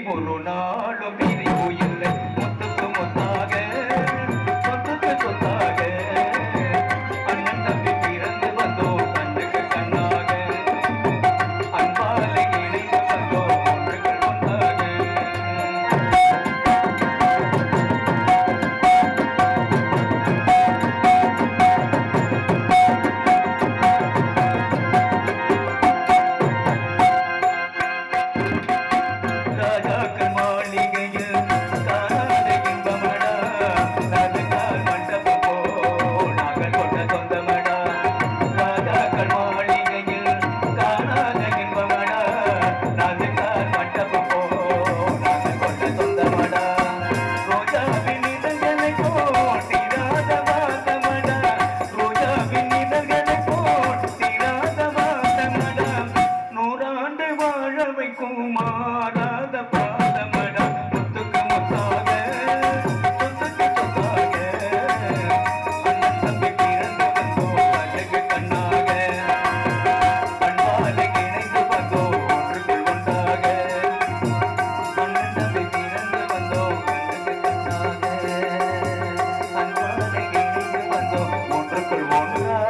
ஒரு நாளும் பிரிவு இல்லை முத்துக்கு முத்தாக சொத்துக்கு சொத்தாக அண்ணன் தம்பி பிறந்து வந்தோம் கண்ணுக்கு கண்ணாக அன்பாலே இணைந்து வந்தோம் ஒன்றுக்குள் ஒன்றாக ராஜாக்கள் மாளிகையில் காணாத இன்பமடா ராஜகால் மண்டபம் போல் நாங்கள் கொண்ட சொந்தமடா ராஜாக்கள் மாளிகையில் காணாத இன்பமடா ராஜகால் மண்டபம் போல் நாங்கள் கொண்ட சொந்தமடா ரோஜாவின் இதழ்களை போல் தீராத வாசமடா ரோஜாவின் இதழ்களை போல் தீராத வாசமடா நூறாண்டு வாழ வைக்கும் மாறாத பாதமடா முத்துக்கு முத்தாக சொத்துக்கு சொத்தாக அண்ணன் தம்பி பிறந்து வந்தோம் கண்ணுக்கு கண்ணாக அன்பாலே இணைந்து வந்தோம் ஒன்றுக்குள் ஒன்றாக அண்ணன் தம்பி பிறந்து வந்தோம் கண்ணுக்கு கண்ணாக அன்பாலே இணைந்து வந்தோம் ஒன்றுக்குள் ஒன்றாக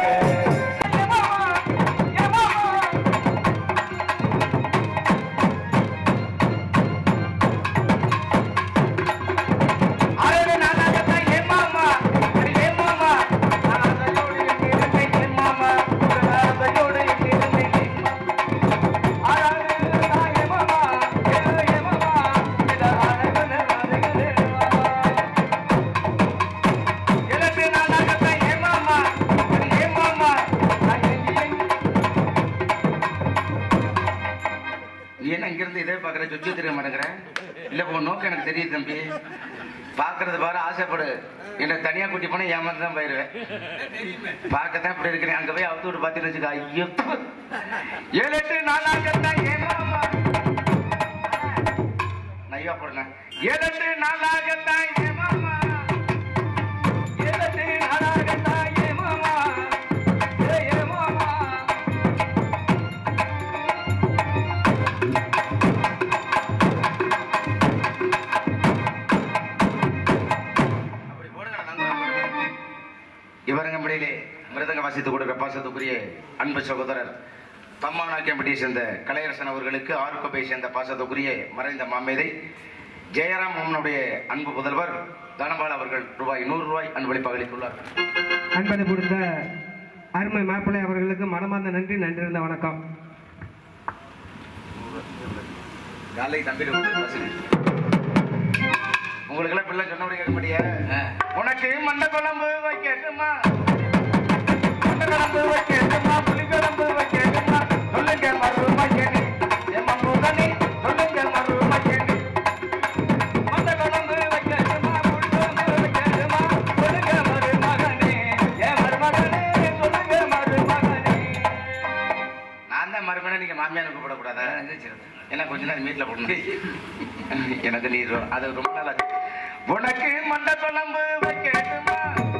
அழகு நானாகத்தான் ஏன் மாமா அடி ஏன் மாமா நான் அசையோடு என் இருந்தை ஏன் மாமா ஒரு அசையோடு என் இருந்தை ஏன் மாமா அழகு நான் ஏன் மாமா ஏழு ஏன் மாமா இத அழகு அழகு எனக்கு நானாகத்தான் ஏன் மாமா அடி ஏன் மாமா நான் எங்கி எங்கி நீ என்ன இங்கிருந்து இதே பாக்குற சொச்சு தெரிய மாட்டேங்கிற இல்ல உன் நோக்கம் எனக்கு தெரியுது தம்பி பாக்குறது பாரு ஆசைப்படு என்ன தனியா கூட்டி போனா ஏமாந்து தான் போயிருவேன் பார்க்கத்தான் இப்படி இருக்கிறேன் அங்க போய் அவுத்து விட்டு பார்த்தீங்கன்னு வச்சுக்க ஐயோ ஏழு எட்டு நாலாகத்தான் ஏன் மாமா நைவா போடுறேன் ஏழு எட்டு நாலாகத்தான் ஏன் மாமா ஏழு எட்டு நாலாகத்தான் ஏன் மாமா ஏ ஏ மாமா அப்படி போடுங்க, நாங்க போடுங்க. இவரங்கம்படியிலே மிருதங்க வாசித்துக் கொடுக்க பாசத்துக்குரிய அன்பு சகோதரர் தம்மானாக்கியம்பட்டியை சேர்ந்த கலையரசன் அவர்களுக்கு ஆறுக்கோப்பை சேர்ந்த பாசத்துக்குரிய மறைந்த மாமேதை ஜெயராம் அம்மனுடைய அன்பு புதல்வர் தனபால் அவர்கள் ரூபாய் நூறு ரூபாய் அன்பளிப்பாக அளித்துள்ளார் அன்பனை கொடுத்த அருமை மாப்பிள்ளை அவர்களுக்கு மனமார்ந்த நன்றி நன்றி இருந்த வணக்கம் காலை தம்பி உங்களுக்கு எல்லாம் பிள்ளை சொன்னபடி கேட்க மாட்டியா உனக்கு மண்ட குழம்பு வைக்கட்டுமா மண்ட குழம்பு வைக்கட்டுமா புளி குழம்பு வைக்கட்டுமா சொல்லுங்க மருமகனே என் மம்புதனே சொல்லுங்க மருமகனே மண்ட குழம்பு வைக்கட்டுமா புளி குழம்பு வைக்கட்டுமா சொல்லுங்க மருமகனே என் மருமகனே சொல்லுங்க மருமகனே நான் தான் மறுபடியும் நீங்க மாமியார் கூப்பிடக்கூடாதா என்ன கொஞ்ச நேரம் மீட்ல போடணும் எனக்கு நீ ரொ- அது ரொம்ப நல்லா இருக்கு. உனக்கு மண்ட குழம்பு வைக்கட்டுமா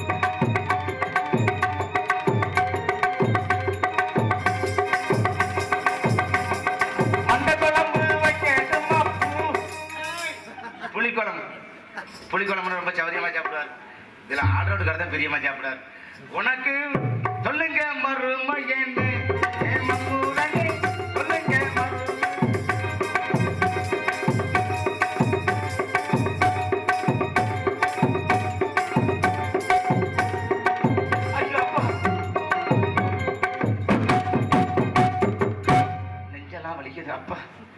மண்ட குழம்பு வைக்கட்டுமா புளிக்குழம்பு புளிக்குழம்பு ரொம்ப சௌரியமா சாப்பிடுவார் இதுல ஆடோடு கடை பெரியமா சாப்பிடுவார் உனக்கு சொல்லுங்க மருமையன்னு என் மம்மூரனே, சொல்லுங்க மருமகனே. ஐயோ, அப்பா. நெஞ்செல்லாம் வலிக்குது அப்பா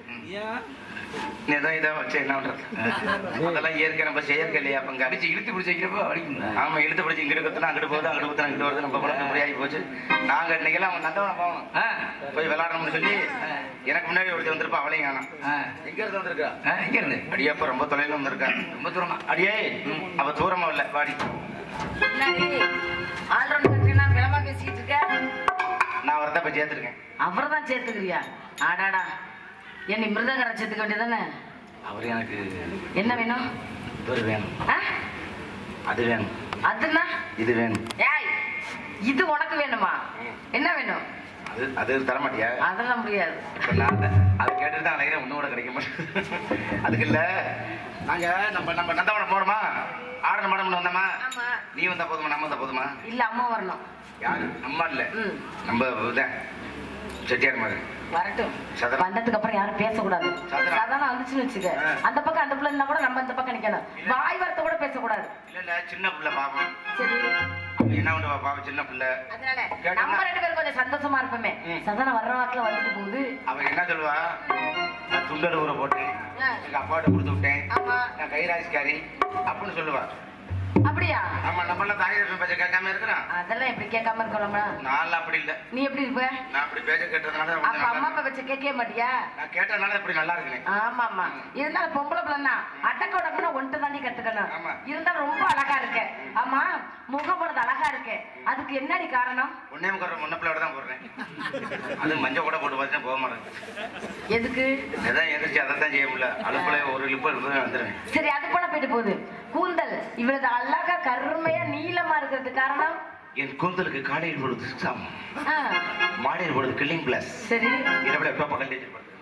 ஏதோ இதை வச்சு என்ன பண்றது அதெல்லாம் இயற்கை நம்ம செயற்கை இல்லையா அப்ப அடிச்சு இழுத்து பிடிச்சி வைக்கிறப்ப வலிக்கும் ஆமா இழுத்து பிடிச்சி இங்கிட்டு கத்துனா அங்கிட்டு போகுது அங்கிட்டு குத்துனா இங்கிட்டு வருது நம்ம பழக்கம் இப்படி ஆகி போச்சு நாங்க இன்னைக்கெல்லாம் அவன் நந்தவன போகணும் போய் விளையாடணும்னு சொல்லி எனக்கு முன்னாடி ஒருத்தர் வந்திருப்பா அவளையும் காணும் எங்க இருந்து வந்திருக்கா எங்க இருந்து அடியாப்பா ரொம்ப தொலைவில் வந்திருக்கா ரொம்ப தூரமா அடியே அவ தூரமா இல்ல வாடி என்னடி ஆல்ரவுண்ட் கண்ட்ரினா விளமா பேசிட்டு இருக்க நான் அவரை தான் போய் சேர்த்திருக்கேன் அவரை தான் சேர்த்துக்கிறியா ஆடாடா என்னை மிருதங்கரை சேர்த்துக்க வேண்டியதானே அவர் எனக்கு என்ன வேணும் இவர் வேணும் ஆ? அது வேணும் அதுன்னா இது வேணும் ஏய் இது உனக்கு வேணுமா என்ன வேணும் அது அது தர மாட்டியா அதெல்லாம் முடியாது இப்ப நான் அந்த- அது கேட்டுட்டு தான் அலைகிறேன் ஒண்ணு கூட கிடைக்க மாட்டேன் அதுக்கு இல்ல நாங்க நம்ம நம்ம நந்தவனம் போறோமா ஆடன மடம் வந்தோமா ஆமா நீ வந்தா போதுமா நம்ம வந்தா போதுமா இல்ல அம்மா வரணும் யாரு நம்ம இல்ல ம் நம்ம இதான் செட்டியார் மகன் வரட்டும் சதனம். வந்ததுக்கு அப்புறம் யாரும் பேசக்கூடாது சதனம். சதானம் வந்துச்சுன்னு வச்சுக்க ஆ. அந்த பக்கம் அந்த பிள்ளை இருந்தா கூட நம்ம இந்த பக்கம் நிக்கணும் வாய் வார்த்தை கூட பேசக்கூடாது இல்ல இல்ல சின்ன பிள்ளை பாவம் சரி அப்ப என்ன பண்ணுவா பாவம் சின்ன பிள்ளை அதனால கேட்டா? நம்ம ரெண்டு பேரும் கொஞ்சம் சந்தோஷமா இருப்போமே ம். சதானம் வர்ற வாக்குல வந்துட்டு போகுது அவ என்ன சொல்லுவா நான் துண்டல் ஊற போட்டேன் ஆ. எங்க அப்பாட்ட கொடுத்து விட்டேன் ஆமா நான் கைராசிக்காரி அப்படின்னு சொல்லுவா அப்படியா ஆமா நம்மள தாய் பேச்ச கேட்காம இருக்கிறான் அதெல்லாம் எப்படி கேட்காம இருக்கணும்னா நான் அப்படி இல்ல நீ எப்படி இருப்ப நான் அப்படி பேச்ச கேட்டதுனால அப்ப கொஞ்சம் அம்மா நல்லா அப்பா வச்சு கேட்கவே மாட்டியா நான் கேட்டதுனால இப்படி நல்லா இருக்கேன் ஆமா ஆமா இருந்தாலும் பொம்பளை பிள்ளைனா அடக்க உடக்குனா ஒன்று தாண்டி கத்துக்கணும் ஆமா. இருந்தாலும் ரொம்ப அழகா இருக்கு ஆமா முகம் போடுறது அழகா இருக்கு அதுக்கு என்னடி காரணம் ஒன்னே முக்கிற முன்ன பிள்ளையோட தான் போடுறேன் அது மஞ்சள் கூட போட்டு பார்த்தா போக மாட்டேன் எதுக்கு எதான் எந்திரிச்சு அதை தான் செய்ய முடியல அழுப்புல ஒரு லிப்பு இருந்து வந்துடுவேன் சரி அது போல போயிட்டு போகுது கூந்தல் இவ்வளவு அழகா கருமையா நீளமா இருக்கிறதுக்கு காரணம் என் கூந்தலுக்கு காலையில் பொழுது சாம் ஆ, மாலையில் பொழுது கில்லிங் பிளஸ் சரி இரவுல டோப்பை கட்டி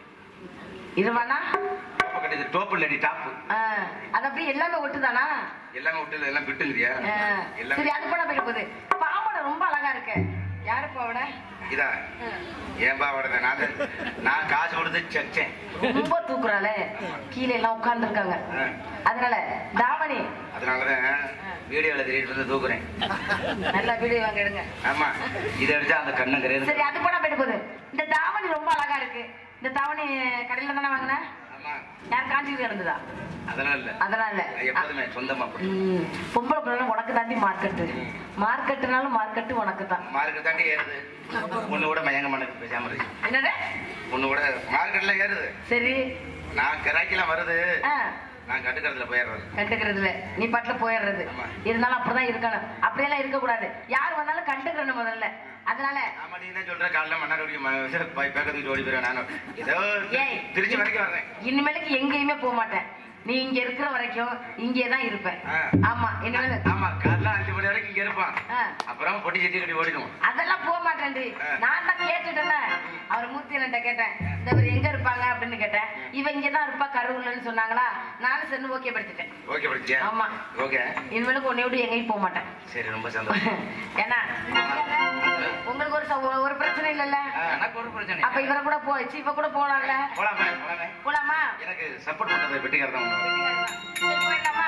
இருவானா டோப்பை கட்டி டோப்பு இல்லடி டாப்பு ஆ, அது அப்படியே எல்லாமே ஒட்டுதானா எல்லாமே விட்டு எல்லாம் விட்டுங்கிறியா ஆ, எல்லாமே சரி அது போல போயிட்டு போகுது பாவாடை ரொம்ப அழகா இருக்கு யாரு பாவாடை இதா ஆ. ஏன் பாவாடை நான் தான் நான் காசு கொடுத்து செச்சேன் ரொம்ப தூக்குறாளே கீழே எல்லாம் உட்கார்ந்து இருக்காங்க ஆ. அதனால தாவணி அதனாலதான் வீடியோல திடீர்னு வந்து தூக்குறேன் நல்லா வீடியோ வாங்க எடுங்க ஆமா இதை அடிச்சா அந்த கண்ணங்கரையது சரி அது போல போயிட்டு போகுது இந்த தாவணி ரொம்ப அழகா இருக்கு இந்த தாவணி கடையில தானே வாங்கின ஆமா யார் காஞ்சிட்டு இருந்ததா அதெல்லாம் இல்ல அதனால நான் எப்போதுமே சொந்தமா அப்படி ம், பொம்பளை பிள்ளை உனக்கு தாண்டி மார்க்கெட்டு மார்க்கெட்டுனாலும் மார்க்கெட்டு உனக்கு தான் மார்க்கெட் தாண்டி ஏறுது ஒண்ணு கூட மயங்க மாட்டேங்குது பேசாம இருக்கு என்னது ஒண்ணு கூட மார்க்கெட்ல ஏறுது சரி நான் கிராக்கிலாம் வருது ஆ நான் கட்டுக்கிறதுல போயிடுறது கண்டுக்கிறதுல நீ பாட்டுல போயிடுறது ஆமா. இருந்தாலும் அப்படிதான் இருக்கணும் அப்படியெல்லாம் இருக்க கூடாது யார் வந்தாலும் கண்டுக்கிறணும் முதல்ல அதனால ஆமா நீ என்ன சொல்ற காலைல மன்னாடி பேக்கத்துக்கு ஓடி போயிடுவேன் நானும் ஏதோ ஏய். திருச்சி வரைக்கும் வர்றேன் இனிமேலுக்கு எங்கேயுமே போக மாட்டேன் நீ இங்க இருக்கிற வரைக்கும் இங்கே தான் இருப்பேன் ஆ. ஆமா இனிமேல் ஆமா காலைல அஞ்சு மணி வரைக்கும் இங்க இருப்பான் ஆ. அப்புறம் பொட்டி செட்டி கட்டி ஓடிடுவோம் அதெல்லாம் போக மாட்டேன்டி ஆ. நான் தான் கேட்டுட்டேன்ல அவர் மூர்த்தியன்ட்ட கேட்டேன் இந்த இவர் எங்க இருப்பாங்க அப்படின்னு கேட்டேன் இவ இங்க தான் இருப்பா கருவுலன்னு சொன்னாங்களா நானும் சென்னு ஓகே படுத்திட்டேன் ஓகே படிச்சியா ஆமா. ஓகே இனிமேலுக்கு உன்னை விட்டு எங்கேயும் போக மாட்டேன் சரி ரொம்ப சந்தோஷம் ஏன்னா உங்களுக்கு ஒரு ச- ஒரு பிரச்சனை இல்லைல்ல ஆ, எனக்கு ஒரு பிரச்சனை அப்ப இவரை கூட போச்சு இவ கூட போலாம்ல போலாமே போலாமே போலாமா எனக்கு சப்போர்ட் பண்றது வெட்டிக்கார தான் சரி, போயிடலாமா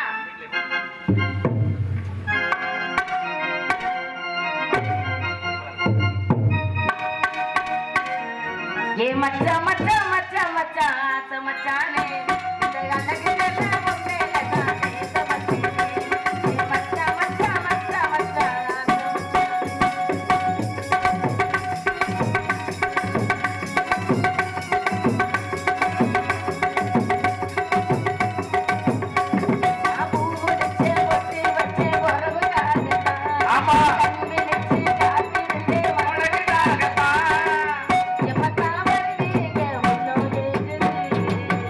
ஏ மச்சான் மச்சான் மச்சான் மச்சான் ஆசை மச்சானே இந்த அழகுல ஒப்பேல தானே தமச்சேனே. ஏ மச்சான் மச்சான் மச்சான் மச்சான் ஆசை மச்சானே. நான் பூ வச்சே பொட்டு வச்சே உறவு காகத்தான். ஆமா. கண் விழிச்சு காத்திருந்தே உனக்கு எப்பத்தான் வருவீங்க உள்ளம் கேக்குது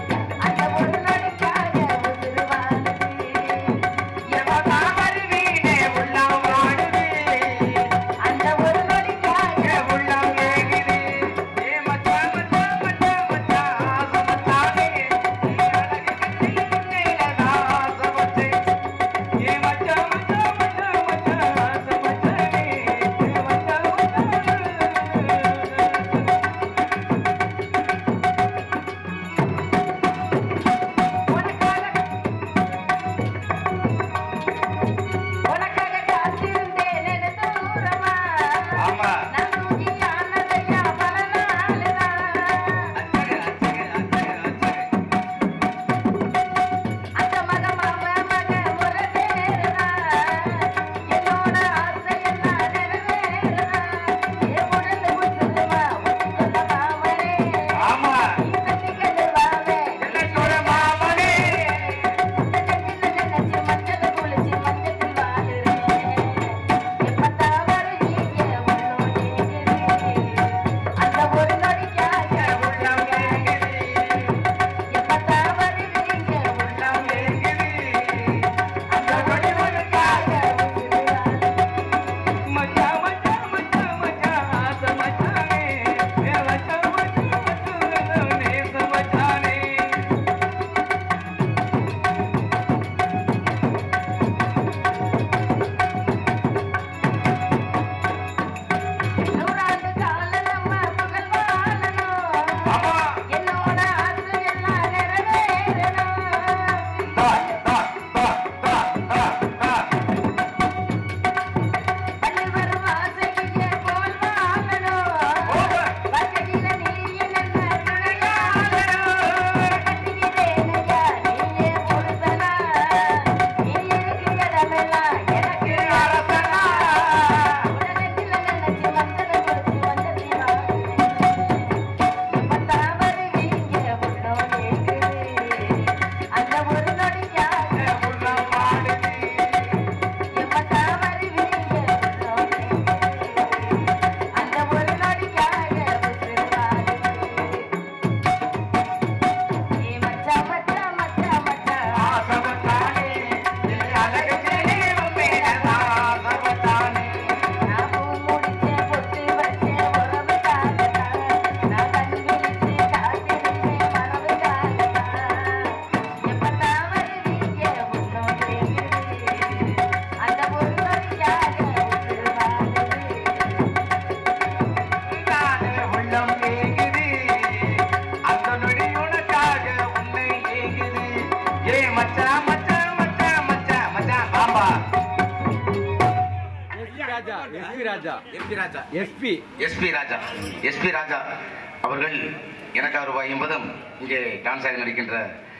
S P Raja S P Raja S P S P Raja S P Raja அவர்கள் எனக்கா ரூபாய் எண்பதும் இங்கே டான்ஸாக நடிக்கின்ற